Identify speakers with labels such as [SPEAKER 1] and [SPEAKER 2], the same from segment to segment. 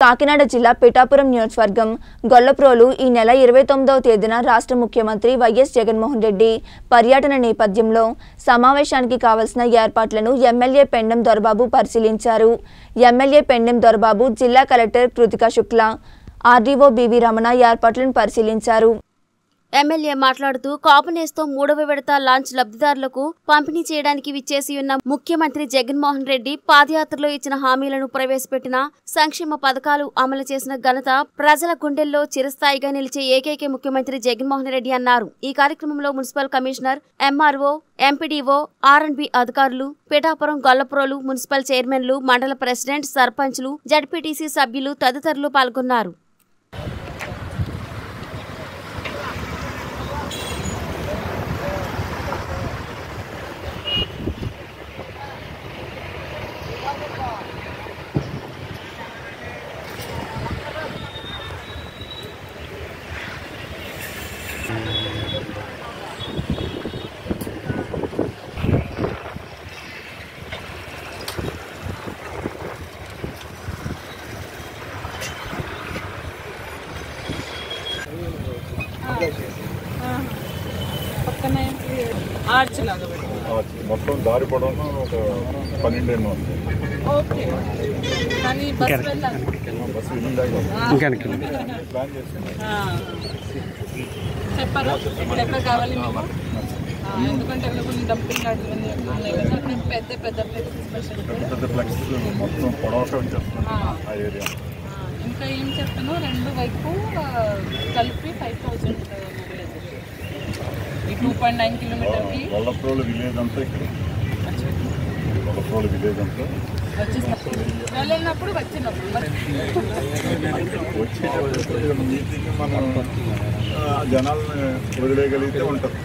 [SPEAKER 1] కాకినాడ జిల్లా పిఠాపురం నియోజకవర్గం గొల్లప్రోలు ఈ నెల ఇరవై తొమ్మిదవ తేదీన రాష్ట్ర ముఖ్యమంత్రి వైఎస్ జగన్మోహన్ రెడ్డి పర్యటన నేపథ్యంలో సమావేశానికి కావలసిన ఏర్పాట్లను ఎమ్మెల్యే పెండెం దొరబాబు పరిశీలించారు ఎమ్మెల్యే పెండెం దొరబాబు జిల్లా collector Krithika Shukla RDO B V Ramana ఏర్పాట్లను పరిశీలించారు
[SPEAKER 2] ఎమ్మెల్యే మాట్లాడుతూ కాపు నేస్తో మూడవ విడత లాంచ్ లబ్ధిదారులకు పంపిణీ చేయడానికి విచ్చేసి ఉన్న ముఖ్యమంత్రి జగన్మోహన్ రెడ్డి పాదయాత్రలో ఇచ్చిన హామీలను ప్రవేశపెట్టిన సంక్షేమ పథకాలు అమలు చేసిన ఘనత ప్రజల గుండెల్లో చిరస్థాయిగా నిలిచే ఏకైక ముఖ్యమంత్రి జగన్మోహన్ రెడ్డి అన్నారు ఈ కార్యక్రమంలో మున్సిపల్ కమిషనర్ ఎంఆర్ఓ ఎంపీడీఓ ఆర్ఎండ్బి అధికారులు పిఠాపురం గొల్లప్రోలు మున్సిపల్ చైర్మన్లు మండల ప్రెసిడెంట్ సర్పంచ్లు జడ్పీటీసీ సభ్యులు తదితరులు పాల్గొన్నారు
[SPEAKER 3] పక్కన ఆర్చ్ లాగా పెట్టి
[SPEAKER 4] ఆ మొత్తం దారి పొడవున ఒక పన్నెండు ఎన్నో ఉంది
[SPEAKER 3] ఓకే కానీ బస్ వెళ్ళాలి
[SPEAKER 4] బస్సు వెళ్ళిందాక ప్లాన్ చేసింది
[SPEAKER 3] ఆ. చెప్పారా ఇక్కడ ఎక్కడ కావాలి మీకు ఆ, ఎందుకంటే అక్కడ కొన్ని డంపింగ్ యార్డ్స్ అన్నీ ఉన్నాయి కదా అక్కడ పెద్ద పెద్ద ప్లేసెస్ స్పెషల్
[SPEAKER 4] పెద్ద ఫ్లెక్స్ మొత్తం పొడవగా వచ్చేస్తుంది ఆ ఏరియా
[SPEAKER 3] ఇంకా ఏం చెప్తాను రెండు వైపు ఆ, కలిపి ఫైవ్ థౌజండ్ ఈ టూ పాయింట్ నైన్ కిలోమీటర్కి
[SPEAKER 4] వల్లప్రోలు విలేజ్ అంతా ఇక్కడ వల్లప్రోలు విలేజ్ అంతా
[SPEAKER 3] వచ్చేసినప్పుడు వెళ్ళినప్పుడు వచ్చినప్పుడు మరి
[SPEAKER 4] వచ్చేటప్పుడు మీటింగ్ మనం ఆ, జనాల్ని వదిలేయగలిగితే ఉంటుంది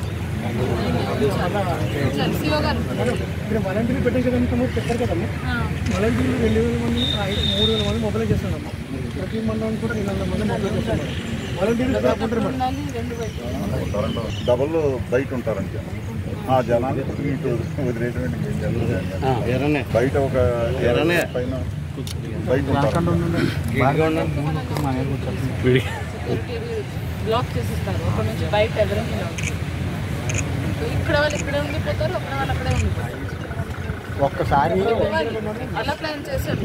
[SPEAKER 3] శివ గారు
[SPEAKER 5] ఇక్కడ వాలంటీర్లు పెట్టేసేదానికి మీరు చెప్పారు కదమ్మా
[SPEAKER 3] ఆ,
[SPEAKER 5] వాలంటీర్లు రెండు వేల మంది ఐదు మూడు వేల మంది మొబైల్ చేస్తున్నారమ్మా ప్రతి మండలానికి కూడా రెండు వందల మంది మొబైల్ చేస్తున్నారు వాలంటీర్లు కాకుండా మేడం
[SPEAKER 3] ఉండాలి రెండు వైపు
[SPEAKER 4] డబల్ బయట ఉంటారంటే ఆ జనాలు ఇటు వదిలేటువంటి ఏం జరగదు. బయట ఒక ఇరవై పైన బయట ఉంటారు
[SPEAKER 3] బ్లాక్ చేసిస్తారు ఒక నుంచి బయట ఎవరైనా రావద్దు. ఇక్కడ వాళ్ళు ఇక్కడే ఉండిపోతారు అక్కడ వాళ్ళు అక్కడే ఉండిపోతారు
[SPEAKER 5] ఒక్కసారి
[SPEAKER 3] అలా ప్లాన్ చేశారు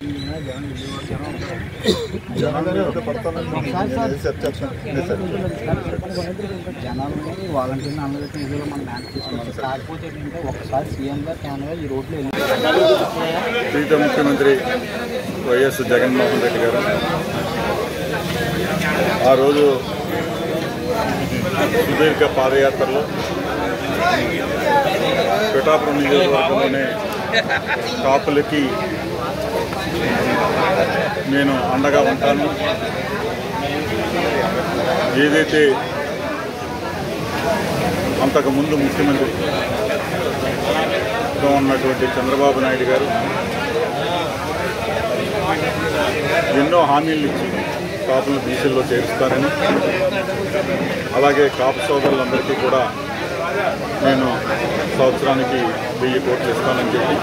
[SPEAKER 4] జనాలు పడతానని సెట్ చేస్తాను
[SPEAKER 5] జనాలని వాలంటీర్ని అందరికీ నిధులు మనం మ్యాన్ తీసుకున్నాం కాకపోతే ఏంటంటే ఒక్కసారి సీఎం గారు క్యాన్గా ఈ రోడ్లు వెళ్ళి
[SPEAKER 4] ప్రీత ముఖ్యమంత్రి వైఎస్ జగన్మోహన్ రెడ్డి గారు ఆ రోజు సుదీర్ఘ పాదయాత్రలో పిఠాపురం నియోజకవర్గంలోనే కాపులకి నేను అండగా ఉంటాను ఏదైతే అంతకుముందు ముఖ్యమంత్రిగా ఉన్నటువంటి చంద్రబాబు నాయుడు గారు ఎన్నో హామీలు ఇచ్చి కాపులను బీసీల్లో చేరుస్తారని అలాగే కాపు సోదరులందరికీ కూడా నేను సంవత్సరానికి వెయ్యి కోట్లు ఇస్తానని చెప్పి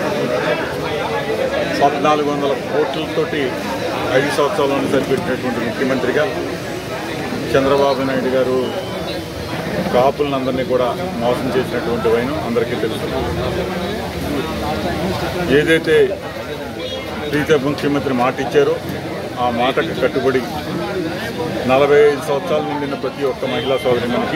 [SPEAKER 4] పద్నాలుగు వందల కోట్లతోటి ఐదు సంవత్సరాలను సరిపెట్టినటువంటి ముఖ్యమంత్రిగా చంద్రబాబు నాయుడు గారు కాపులందరినీ కూడా మోసం చేసినటువంటి వైనం అందరికీ తెలుసు ఏదైతే ప్రీత ముఖ్యమంత్రి మాట ఇచ్చారో ఆ మాటకు కట్టుబడి నలభై ఐదు సంవత్సరాల నిండిన ప్రతి ఒక్క మహిళా సోదరిమణికి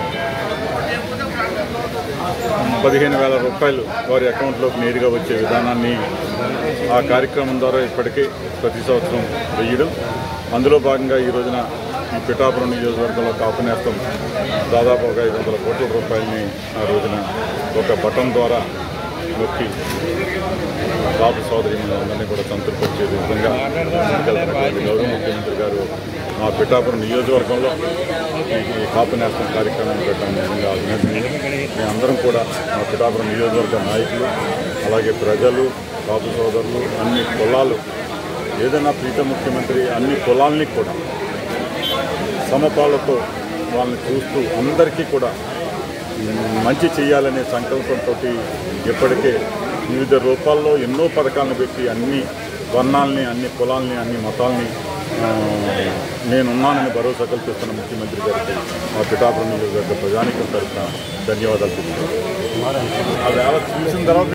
[SPEAKER 4] పదిహేను వేల రూపాయలు వారి అకౌంట్లోకి నేరుగా వచ్చే విధానాన్ని ఆ కార్యక్రమం ద్వారా ఇప్పటికే ప్రతి సంవత్సరం వేయడం అందులో భాగంగా ఈ రోజున ఈ పిఠాపురం నియోజకవర్గంలో కాపునేస్తం దాదాపు ఒక ఐదు వందల కోట్ల రూపాయలని ఆ రోజున ఒక బటన్ ద్వారా నొక్కి కాపు సోదరి అందరినీ కూడా సంతృప్తించే విధంగా ముందుకెళ్తున్నటువంటి గౌరవ ముఖ్యమంత్రి గారు మా పిఠాపురం నియోజకవర్గంలో ఈ కాపు నేస్తం కార్యక్రమం పెట్టడం నిజంగా అభినందనీయం మేమందరం కూడా మా పిఠాపురం నియోజకవర్గ నాయకులు అలాగే ప్రజలు కాపు సోదరులు అన్ని కులాలు ఏదైనా ప్రీత ముఖ్యమంత్రి అన్ని కులాలని కూడా సమపాలతో వాళ్ళని చూస్తూ అందరికీ కూడా మంచి చేయాలనే సంకల్పంతో ఇప్పటికే వివిధ రూపాల్లో ఎన్నో పథకాలను పెట్టి అన్ని వర్ణాలని అన్ని కులాలని అన్ని మతాలని ఆ, నేనున్నానని భరోసా కల్పిస్తున్న ముఖ్యమంత్రి గారికి మా పిఠాపురం నియోజకవర్గ ప్రజానికం తరఫున ధన్యవాదాలు తెలుపుతున్నాను ఆ వేళ చూసిన తర్వాత